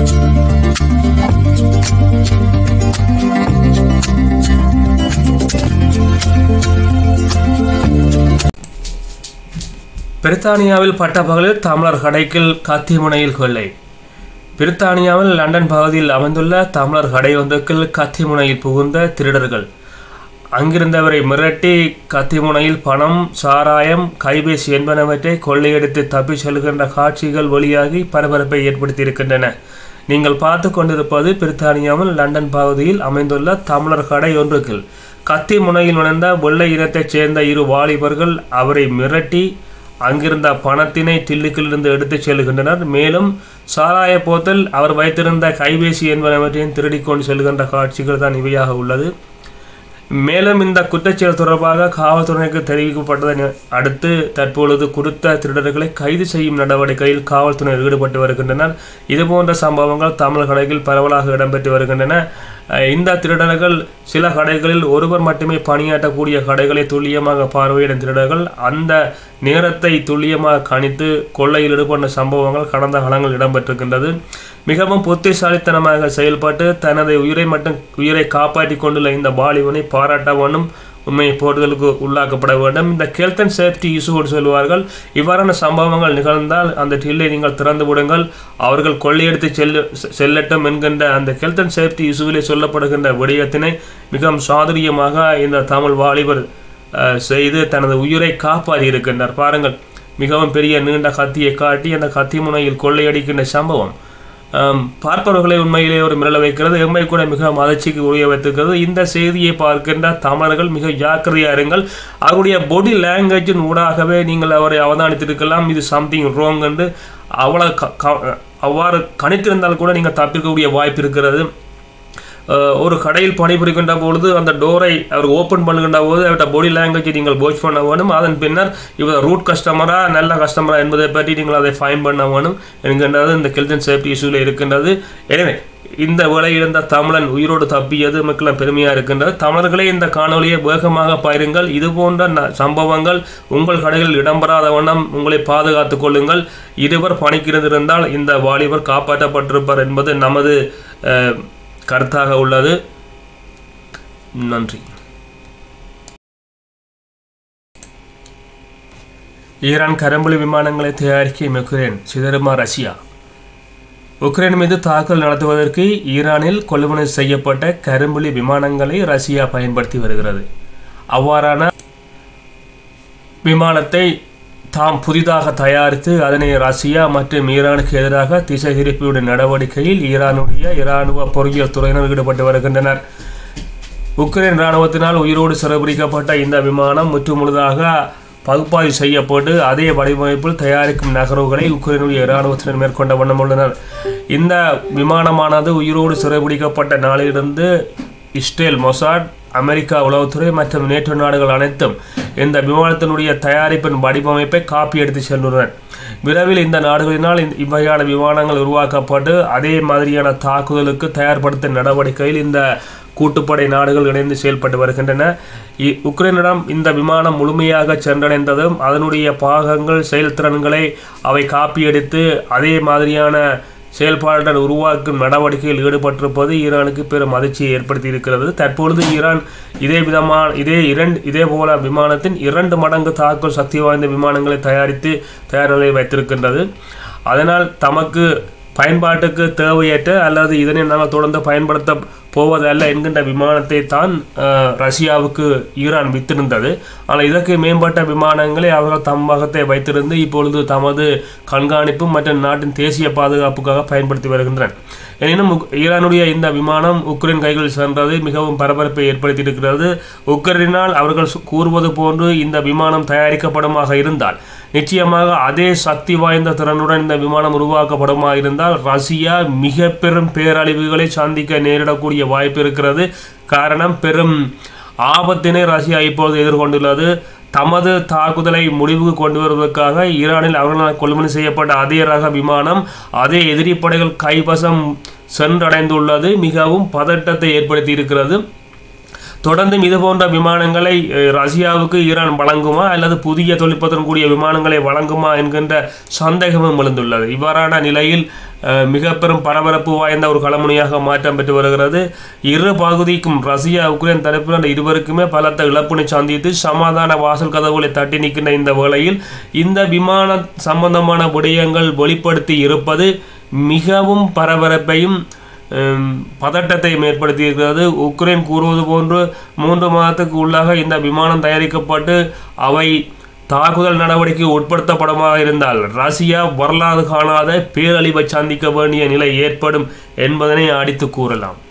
பிரித்தானியாவில் பட்டப்பகலில் தமிழர் கடைக்கில் கத்திமுனையில் கொள்ளை பிரித்தானியாவில் லண்டன் பகுதியில் அமைந்துள்ள தமிழர் கடை ஒன்றுக்குள் கத்திமுனையில் புகுந்த திருடர்கள் அங்கிருந்தவரை மிரட்டி கத்திமுனையில் பணம் சாராயம் கைபேசி என்பனவற்றை கொள்ளையடித்து தப்பிச் செல்கின்ற காட்சிகள் வெளியாகி பரபரப்பை ஏற்படுத்தியிருக்கின்றன நீங்கள் பார்த்து கொண்டிருப்பது பிரித்தானியாவில் லண்டன் பகுதியில் அமைந்துள்ள தமிழர் கடை ஒன்றுக்குள் கத்தி முனையில் நுழைந்த வெள்ளை இனத்தைச் சேர்ந்த இரு வாலிபர்கள் அவரை மிரட்டி அங்கிருந்த பணத்தினை தில்லுக்கிலிருந்து எடுத்துச் செல்கின்றனர் மேலும் சாராய போத்தல் அவர் வைத்திருந்த கைபேசி என்பனவற்றையும் திருடிக்கொண்டு செல்கின்ற காட்சிகள் தான் இவையாக உள்ளது மேலும் இந்த குற்றச்செயல் தொடர்பாக காவல்துறையினருக்கு தெரிவிக்கப்பட்டதை அடுத்து தற்பொழுது குறித்த திருடர்களை கைது செய்யும் நடவடிக்கையில் காவல்துறையினர் ஈடுபட்டு வருகின்றனர் இதுபோன்ற சம்பவங்கள் தமிழ் கடைகளில் பரவலாக இடம்பெற்று வருகின்றன அஹ் இந்த திருடர்கள் சில கடைகளில் ஒருவர் மட்டுமே பணியாற்றக்கூடிய கடைகளை துல்லியமாக பார்வையிடும் திருடர்கள் அந்த நேரத்தை துல்லியமாக கணித்து கொள்ளையில் ஈடுபட்ட சம்பவங்கள் கடந்த காலங்களில் இடம்பெற்றிருக்கின்றது மிகவும் புத்திசாலித்தனமாக செயல்பட்டு தனது உயிரை மட்டும் உயிரை காப்பாற்றிக் கொண்டுள்ள இந்த பாலிவனை பாராட்ட வேண்டும் உண்மை போடுதலுக்கு உள்ளாக்கப்பட வேண்டும் இந்த ஹெல்த் அண்ட் சேஃப்டி இஷ்யூ சொல்வார்கள் இவ்வாறான சம்பவங்கள் நிகழ்ந்தால் அந்த டில்லை நீங்கள் திறந்து விடுங்கள் அவர்கள் கொள்ளையடித்து செல்லு செல்லட்டும் என்கின்ற அந்த ஹெல்த் அண்ட் சேஃப்டி இஷ்யூவிலே சொல்லப்படுகின்ற விடயத்தினை மிகவும் சாதுரியமாக இந்த தமிழ் வாலிபர் அஹ், செய்து தனது உயிரை காப்பாற்றி இருக்கின்றார் பாருங்கள் மிகவும் பெரிய நீண்ட கத்தியை காட்டி அந்த கத்தி முனையில் கொள்ளையடிக்கின்ற சம்பவம் ஆம், பார்ப்பவர்களை உண்மையிலே ஒரு மிரள வைக்கிறது எம்மை கூட மிக மகிழ்ச்சிக்கு உரிய வைத்திருக்கிறது இந்த செய்தியை பார்க்கின்ற தமிழர்கள் மிக ஜாக்கிரதையா இருங்கள் அவருடைய பாடி லாங்குவேஜின் ஊடாகவே நீங்கள் அவரை அவதானித்திருக்கலாம் இது சம்திங் ரோங் என்று அவ்வளவு க- க- அவ்வாறு கணித்திருந்தால் கூட நீங்கள் தப்பிக்கக்கூடிய வாய்ப்பு இருக்கிறது அஹ், ஒரு கடையில் பணிபுரிகின்ற பொழுது அந்த டோரை அவர் ஓப்பன் பண்ணுகின்ற போது அவர்கிட்ட பாடி லாங்குவேஜை நீங்கள் வாட்ச் பண்ண வேணும் அதன் பின்னர் இவர் ரூட் கஸ்டமரா நல்ல கஸ்டமரா என்பதை பற்றி நீங்கள் அதை ஃபைன் பண்ண வேணும் என்கின்றது இந்த ஹெல்த் அண்ட் சேஃப்டி இஷ்யூவில் இருக்கின்றது எனவே இந்த வேலை இருந்த தமிழன் உயிரோடு தப்பியது மக்கள் பெருமையாக இருக்கின்றது தமிழர்களே இந்த காணொலியை வேகமாக பயிருங்கள் இது போன்ற ந- சம்பவங்கள் உங்கள் கடைகளில் இடம்பெறாத வண்ணம் உங்களை பாதுகாத்துக் கொள்ளுங்கள் இருவர் பணிக்கிருந்திருந்தால் இந்த வாலிபர் காப்பாற்றப்பட்டிருப்பார் என்பது நமது அஹ், கருத்தாக உள்ளது நன்றி ஈரான் கரம்புலி விமானங்களை தயாரிக்க யுக்ரைன் சிதறுமா ரஷ்யா உக்ரைன் மீது தாக்குதல் நடத்துவதற்கு ஈரானில் கொள்வனவு செய்யப்பட்ட கரும்புலி விமானங்களை ரஷ்யா பயன்படுத்தி வருகிறது அவ்வாறான விமானத்தை தாம் புதிதாக தயாரித்து அதனை ரஷ்யா மற்றும் ஈரானுக்கு எதிராக திசை திருப்பிவிடும் நடவடிக்கையில் ஈரானுடைய இராணுவ பொறியியல் துறையினர் ஈடுபட்டு வருகின்றனர் உக்ரைன் இராணுவத்தினால் உயிரோடு சிறைபிடிக்கப்பட்ட இந்த விமானம் முற்றுமுழுதாக பகுப்பாய்வு செய்யப்பட்டு அதே வடிவமைப்பில் தயாரிக்கும் நகர்வுகளை உக்ரைனுடைய இராணுவத்தினர் மேற்கொண்ட வண்ணம் உள்ளனர் இந்த விமானமானது உயிரோடு சிறைபிடிக்கப்பட்ட நாளிலிருந்து இஸ்ரேல் மொசாட் அமெரிக்கா உளவுத்துறை மற்றும் நேட்டோ நாடுகள் அனைத்தும் இந்த விமானத்தினுடைய தயாரிப்பின் வடிவமைப்பை காப்பி எடுத்து சென்றுள்ளனர் விரைவில் இந்த நாடுகளினால் இந்த- இவ்வகையான விமானங்கள் உருவாக்கப்பட்டு அதே மாதிரியான தாக்குதலுக்கு தயார்படுத்தும் நடவடிக்கையில் இந்த கூட்டுப்படை நாடுகள் இணைந்து செயல்பட்டு வருகின்றன இ- உக்ரைனிடம் இந்த விமானம் முழுமையாக சென்றடைந்ததும் அதனுடைய பாகங்கள் செயல்திறன்களை அவை காப்பியடித்து அதே மாதிரியான செயல்பாடுடன் உருவாக்கும் நடவடிக்கையில் ஈடுபட்டிருப்பது ஈரானுக்கு பெரும் அதிர்ச்சியை ஏற்படுத்தி இருக்கிறது தற்பொழுது ஈரான் இதே விதமான இதே இரண்டு இதே போல விமானத்தின் இரண்டு மடங்கு தாக்குதல் சக்தி வாய்ந்த விமானங்களை தயாரித்து தயார் நிலையில் வைத்திருக்கின்றது அதனால் தமக்கு பயன்பாட்டுக்கு தேவையற்ற அல்லது இதனை நாங்கள் தொடர்ந்து பயன்படுத்த போவதல்ல என்கின்ற விமானத்தை தான் அஹ், ரஷ்யாவுக்கு ஈரான் வித்திருந்தது ஆனால் இதற்கு மேம்பட்ட விமானங்களை அவர்கள் தம் வகத்தை வைத்திருந்து இப்பொழுது தமது கண்காணிப்பு மற்றும் நாட்டின் தேசிய பாதுகாப்புக்காக பயன்படுத்தி வருகின்றனர் எனினும் உக்- ஈரானுடைய இந்த விமானம் உக்ரைன் கைகளில் சென்றது மிகவும் பரபரப்பை ஏற்படுத்தியிருக்கிறது உக்ரைனால் அவர்கள் சு- கூறுவது போன்று இந்த விமானம் தயாரிக்கப்படுமாக இருந்தால் நிச்சயமாக அதே சக்தி வாய்ந்த திறனுடன் இந்த விமானம் உருவாக்கப்படுமா இருந்தால் ரஷ்யா மிக பெரும் பேரழிவுகளை சந்திக்க நேரிடக்கூடிய வாய்ப்பு இருக்கிறது காரணம் பெரும் ஆபத்தினை ரஷ்யா இப்பொழுது எதிர்கொண்டுள்ளது தமது தாக்குதலை முடிவுக்கு கொண்டு வருவதற்காக ஈரானில் அவர்களால் கொள்முதல் செய்யப்பட்ட அதே ரக விமானம் அதே எதிரி படைகள் கைவசம் சென்றடைந்துள்ளது மிகவும் பதட்டத்தை ஏற்படுத்தி இருக்கிறது தொடர்ந்தும் இது போன்ற விமானங்களை அஹ், ரஷ்யாவுக்கு ஈரான் வழங்குமா அல்லது புதிய தொழில்நுட்பத்துடன் கூடிய விமானங்களை வழங்குமா என்கின்ற சந்தேகமும் எழுந்துள்ளது இவ்வாறான நிலையில் அஹ், மிக பெரும் பரபரப்பு வாய்ந்த ஒரு களமுனையாக மாற்றம் பெற்று வருகிறது இரு பகுதிக்கும் ரஷ்யா உக்ரைன் தரப்பில் அந்த இருவருக்குமே பலத்த இழப்பினை சந்தித்து சமாதான வாசல் கதவுகளை தட்டி நிற்கின்ற இந்த வேளையில் இந்த விமான சம்பந்தமான விடயங்கள் வெளிப்படுத்தி இருப்பது மிகவும் பரபரப்பையும் ஹம், பதட்டத்தையும் ஏற்படுத்தியிருக்கிறது உக்ரைன் கூறுவது போன்று மூன்று மாதத்துக்கு உள்ளாக இந்த விமானம் தயாரிக்கப்பட்டு அவை தாக்குதல் நடவடிக்கை உட்படுத்தப்படுமாக இருந்தால் ரஷ்யா வரலாறு காணாத பேரழிவை சந்திக்க வேண்டிய நிலை ஏற்படும் என்பதனை அடித்து கூறலாம்